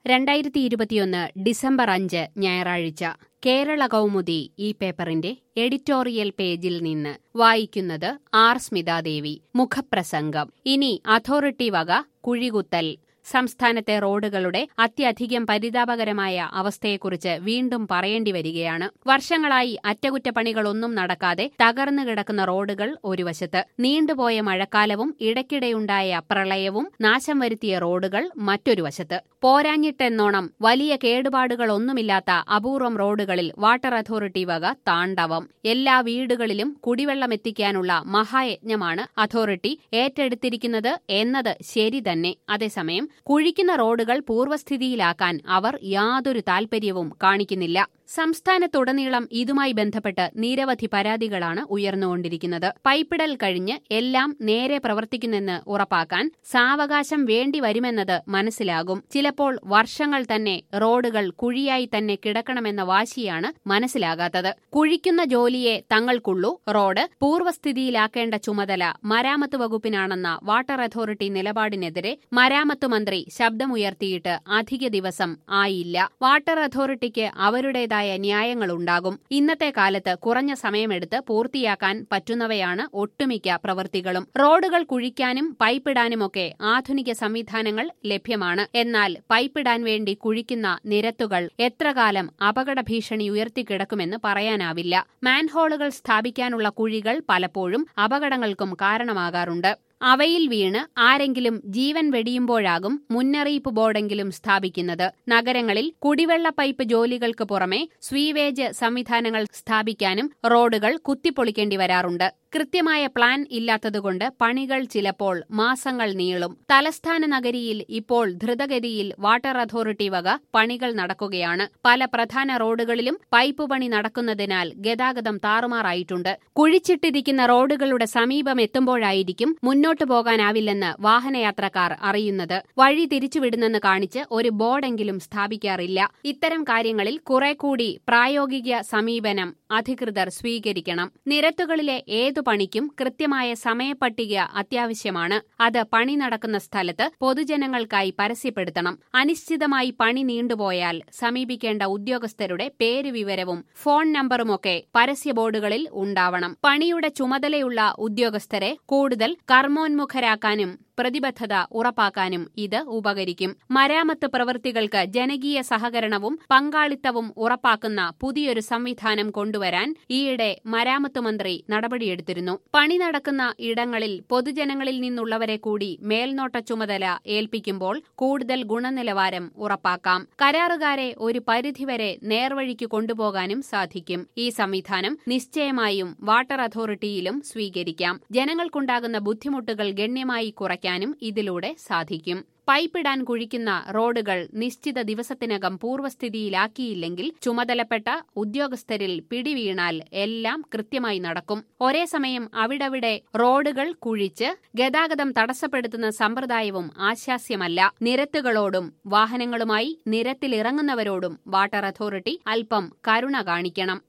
രണ്ടായിരത്തി ഇരുപത്തിയൊന്ന് ഡിസംബർ അഞ്ച് ഞായറാഴ്ച കേരള കൗമുദി ഈ പേപ്പറിന്റെ എഡിറ്റോറിയൽ പേജിൽ നിന്ന് വായിക്കുന്നത് ആർ സ്മിതാദേവി മുഖപ്രസംഗം ഇനി അതോറിറ്റി വക കുഴികുത്തൽ സംസ്ഥാനത്തെ റോഡുകളുടെ അത്യധികം പരിതാപകരമായ അവസ്ഥയെക്കുറിച്ച് വീണ്ടും പറയേണ്ടി വരികയാണ് വർഷങ്ങളായി അറ്റകുറ്റപ്പണികളൊന്നും നടക്കാതെ തകർന്നു കിടക്കുന്ന റോഡുകൾ ഒരു വശത്ത് നീണ്ടുപോയ മഴക്കാലവും ഇടയ്ക്കിടെയുണ്ടായ പ്രളയവും നാശം വരുത്തിയ റോഡുകൾ മറ്റൊരു വശത്ത് പോരാഞ്ഞിട്ടെന്നോണം വലിയ കേടുപാടുകളൊന്നുമില്ലാത്ത അപൂർവം റോഡുകളിൽ വാട്ടർ അതോറിറ്റി വക താണ്ഡവം എല്ലാ വീടുകളിലും കുടിവെള്ളം എത്തിക്കാനുള്ള മഹായജ്ഞമാണ് അതോറിറ്റി ഏറ്റെടുത്തിരിക്കുന്നത് എന്നത് ശരി തന്നെ അതേസമയം കുഴിക്കുന്ന റോഡുകൾ പൂർവ്വസ്ഥിതിയിലാക്കാൻ അവർ യാതൊരു താൽപര്യവും കാണിക്കുന്നില്ല സംസ്ഥാനത്തുടനീളം ഇതുമായി ബന്ധപ്പെട്ട് നിരവധി പരാതികളാണ് ഉയർന്നുകൊണ്ടിരിക്കുന്നത് പൈപ്പിടൽ കഴിഞ്ഞ് എല്ലാം നേരെ പ്രവർത്തിക്കുന്നെന്ന് ഉറപ്പാക്കാൻ സാവകാശം വേണ്ടി വരുമെന്നത് മനസ്സിലാകും ചിലപ്പോൾ വർഷങ്ങൾ തന്നെ റോഡുകൾ കുഴിയായി തന്നെ കിടക്കണമെന്ന വാശിയാണ് മനസ്സിലാകാത്തത് കുഴിക്കുന്ന ജോലിയെ തങ്ങൾക്കുള്ളൂ റോഡ് പൂർവ്വസ്ഥിതിയിലാക്കേണ്ട ചുമതല മരാമത്ത് വകുപ്പിനാണെന്ന വാട്ടർ അതോറിറ്റി നിലപാടിനെതിരെ മരാമത്ത് മന്ത്രി ശബ്ദമുയർത്തിയിട്ട് അധിക ദിവസം ആയില്ല വാട്ടർ അതോറിറ്റിക്ക് അവരുടേതായ ന്യായങ്ങളുണ്ടാകും ഇന്നത്തെ കാലത്ത് കുറഞ്ഞ സമയമെടുത്ത് പൂർത്തിയാക്കാൻ പറ്റുന്നവയാണ് ഒട്ടുമിക്ക പ്രവൃത്തികളും റോഡുകൾ കുഴിക്കാനും പൈപ്പിടാനുമൊക്കെ ആധുനിക സംവിധാനങ്ങൾ ലഭ്യമാണ് എന്നാൽ പൈപ്പിടാൻ വേണ്ടി കുഴിക്കുന്ന നിരത്തുകൾ എത്ര കാലം അപകട ഭീഷണി ഉയർത്തിക്കിടക്കുമെന്ന് പറയാനാവില്ല മാൻഹോളുകൾ സ്ഥാപിക്കാനുള്ള കുഴികൾ പലപ്പോഴും അപകടങ്ങൾക്കും കാരണമാകാറുണ്ട് അവയിൽ വീണ് ആരെങ്കിലും ജീവൻ വെടിയുമ്പോഴാകും മുന്നറിയിപ്പ് ബോർഡെങ്കിലും സ്ഥാപിക്കുന്നത് നഗരങ്ങളിൽ കുടിവെള്ള പൈപ്പ് ജോലികൾക്ക് പുറമെ സ്വീവേജ് സംവിധാനങ്ങൾ സ്ഥാപിക്കാനും റോഡുകൾ കുത്തിപ്പൊളിക്കേണ്ടി വരാറുണ്ട് കൃത്യമായ പ്ലാൻ ഇല്ലാത്തതുകൊണ്ട് പണികൾ ചിലപ്പോൾ മാസങ്ങൾ നീളും തലസ്ഥാന നഗരിയിൽ ഇപ്പോൾ ധൃതഗതിയിൽ വാട്ടർ അതോറിറ്റി വക പണികൾ നടക്കുകയാണ് പല പ്രധാന റോഡുകളിലും പൈപ്പ് പണി നടക്കുന്നതിനാൽ ഗതാഗതം താറുമാറായിട്ടുണ്ട് കുഴിച്ചിട്ടിരിക്കുന്ന റോഡുകളുടെ സമീപം എത്തുമ്പോഴായിരിക്കും മുന്നോട്ടു പോകാനാവില്ലെന്ന് വാഹനയാത്രക്കാർ അറിയുന്നത് വഴി തിരിച്ചുവിടുന്നെന്ന് കാണിച്ച് ഒരു ബോർഡെങ്കിലും സ്ഥാപിക്കാറില്ല ഇത്തരം കാര്യങ്ങളിൽ കുറെ കൂടി പ്രായോഗിക സമീപനം അധികൃതർ സ്വീകരിക്കണം നിരത്തുകളിലെ ഏതു പണിക്കും കൃത്യമായ സമയപട്ടിക അത്യാവശ്യമാണ് അത് പണി നടക്കുന്ന സ്ഥലത്ത് പൊതുജനങ്ങൾക്കായി പരസ്യപ്പെടുത്തണം അനിശ്ചിതമായി പണി നീണ്ടുപോയാൽ സമീപിക്കേണ്ട ഉദ്യോഗസ്ഥരുടെ പേര് വിവരവും ഫോൺ നമ്പറുമൊക്കെ പരസ്യ ബോർഡുകളിൽ ഉണ്ടാവണം പണിയുടെ ചുമതലയുള്ള ഉദ്യോഗസ്ഥരെ കൂടുതൽ കർമ്മോന്മുഖരാക്കാനും പ്രതിബദ്ധത ഉറപ്പാക്കാനും ഇത് ഉപകരിക്കും മരാമത്ത് പ്രവൃത്തികൾക്ക് ജനകീയ സഹകരണവും പങ്കാളിത്തവും ഉറപ്പാക്കുന്ന പുതിയൊരു സംവിധാനം കൊണ്ടുവരാൻ ഈയിടെ മരാമത്ത് മന്ത്രി നടപടിയെടുത്തിരുന്നു പണി നടക്കുന്ന ഇടങ്ങളിൽ പൊതുജനങ്ങളിൽ നിന്നുള്ളവരെ കൂടി മേൽനോട്ട ചുമതല ഏൽപ്പിക്കുമ്പോൾ കൂടുതൽ ഗുണനിലവാരം ഉറപ്പാക്കാം കരാറുകാരെ ഒരു പരിധിവരെ നേർവഴിക്ക് കൊണ്ടുപോകാനും സാധിക്കും ഈ സംവിധാനം നിശ്ചയമായും വാട്ടർ അതോറിറ്റിയിലും സ്വീകരിക്കാം ജനങ്ങൾക്കുണ്ടാകുന്ന ബുദ്ധിമുട്ടുകൾ ഗണ്യമായി കുറയ്ക്കാനും ഇതിലൂടെ സാധിക്കും പൈപ്പിടാൻ കുഴിക്കുന്ന റോഡുകൾ നിശ്ചിത ദിവസത്തിനകം പൂർവ്വസ്ഥിതിയിലാക്കിയില്ലെങ്കിൽ ചുമതലപ്പെട്ട ഉദ്യോഗസ്ഥരിൽ പിടിവീണാൽ എല്ലാം കൃത്യമായി നടക്കും ഒരേ സമയം അവിടവിടെ റോഡുകൾ കുഴിച്ച് ഗതാഗതം തടസ്സപ്പെടുത്തുന്ന സമ്പ്രദായവും ആശാസ്യമല്ല നിരത്തുകളോടും വാഹനങ്ങളുമായി നിരത്തിലിറങ്ങുന്നവരോടും വാട്ടർ അതോറിറ്റി അല്പം കരുണ കാണിക്കണം